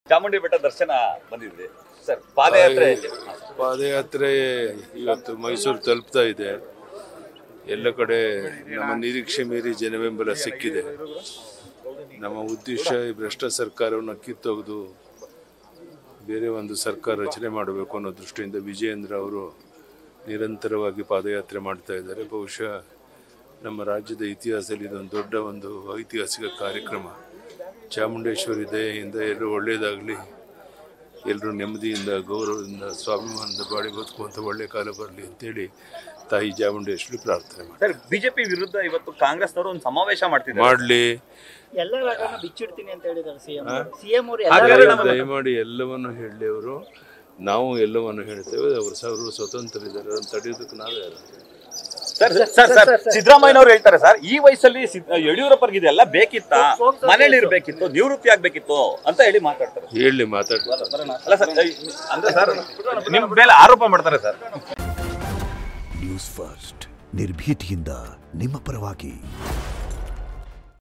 ಚಾಮುಂಡಿ ಬೆಟ್ಟ ದರ್ಶನ ಬಂದಿದ್ರಿ ಸರ್ ಪಾದಯಾತ್ರೆ ಪಾದಯಾತ್ರೆ ಇವತ್ತು ಮೈಸೂರು ತಲುಪ್ತಾ ಇದೆ ಎಲ್ಲ ಕಡೆ ನಮ್ಮ ನಿರೀಕ್ಷೆ ಮೀರಿ ಜನಬೆಂಬಲ ಸಿಕ್ಕಿದೆ ನಮ್ಮ ಉದ್ದೇಶ ಈ ಭ್ರಷ್ಟ ಸರ್ಕಾರವನ್ನು ಕಿತ್ತೊಗೆದು ಬೇರೆ ಒಂದು ಸರ್ಕಾರ ರಚನೆ ಮಾಡಬೇಕು ಅನ್ನೋ ದೃಷ್ಟಿಯಿಂದ ವಿಜಯೇಂದ್ರ ಅವರು ನಿರಂತರವಾಗಿ ಪಾದಯಾತ್ರೆ ಮಾಡ್ತಾ ಇದ್ದಾರೆ ಬಹುಶಃ ನಮ್ಮ ರಾಜ್ಯದ ಇತಿಹಾಸದಲ್ಲಿ ಇದೊಂದು ದೊಡ್ಡ ಒಂದು ಐತಿಹಾಸಿಕ ಕಾರ್ಯಕ್ರಮ ಚಾಮುಂಡೇಶ್ವರಿ ದಯೆಯಿಂದ ಎಲ್ಲರೂ ಒಳ್ಳೆಯದಾಗಲಿ ಎಲ್ಲರೂ ನೆಮ್ಮದಿಯಿಂದ ಗೌರವದಿಂದ ಸ್ವಾಭಿಮಾನದ ಬಾಡಿ ಬದುಕುವಂಥ ಒಳ್ಳೆ ಕಾಲ ಬರಲಿ ಅಂತೇಳಿ ತಾಯಿ ಚಾಮುಂಡೇಶ್ವರಿ ಪ್ರಾರ್ಥನೆ ಮಾಡಿ ಸರ್ ಬಿಜೆಪಿ ವಿರುದ್ಧ ಇವತ್ತು ಕಾಂಗ್ರೆಸ್ನವರು ಒಂದು ಸಮಾವೇಶ ಮಾಡ್ತಿದ್ದಾರೆ ಮಾಡಲಿ ಎಲ್ಲ ರಾಗನ ಬಿಚ್ಚಿಡ್ತೀನಿ ಅಂತ ಹೇಳಿದ್ದಾರೆ ಸಿಎಂ ಸಿಎಂ ಅವರು ಹಾಗಾದ್ರೆ ಎಲ್ಲ ನಮ್ಮ- ದಯಮಾಡಿ ಎಲ್ಲವನ್ನು ಹೇಳಲಿ ಅವರು ನಾವು ಎಲ್ಲವನ್ನು ಹೇಳ್ತೇವೆ ಅವರು ಅವರು ಸ್ವತಂತ್ರರಿದ್ದಾರೆ ಅವ್ರನ್ನ ತಡೆಯೋದಕ್ಕೆ ನಾವೇ ಯಾರು? ಸರ್ ಸರ್ ಸರ್ ಸಿದ್ದರಾಮಯ್ಯನವರು ಹೇಳ್ತಾರೆ ಸರ್ ಈ ವಯಸ್ಸಲ್ಲಿ ಸಿದ್- ಯಡಿಯೂರಪ್ಪರಿಗೆ ಇದೆಲ್ಲ ಬೇಕಿತ್ತ ಮನೇಲಿ ಇರ್ಬೇಕಿತ್ತು ನಿವೃತ್ತಿ ಆಗ್ಬೇಕಿತ್ತು ಅಂತ ಹೇಳಿ ಮಾತಾಡ್ತಾರೆ ಹೇಳಿ ಮಾತಾಡ್ತಾರೆ ಅಲ್ಲ ಸರ್ ಅಂದ್ರೆ ಸರ್ ನಿಮ್ ಮೇಲೆ ಆರೋಪ ಮಾಡ್ತಾರೆ ಸರ್ ನ್ಯೂಸ್ ಫಸ್ಟ್ ನಿರ್ಭೀತಿಯಿಂದ ನಿಮ್ಮ ಪರವಾಗಿ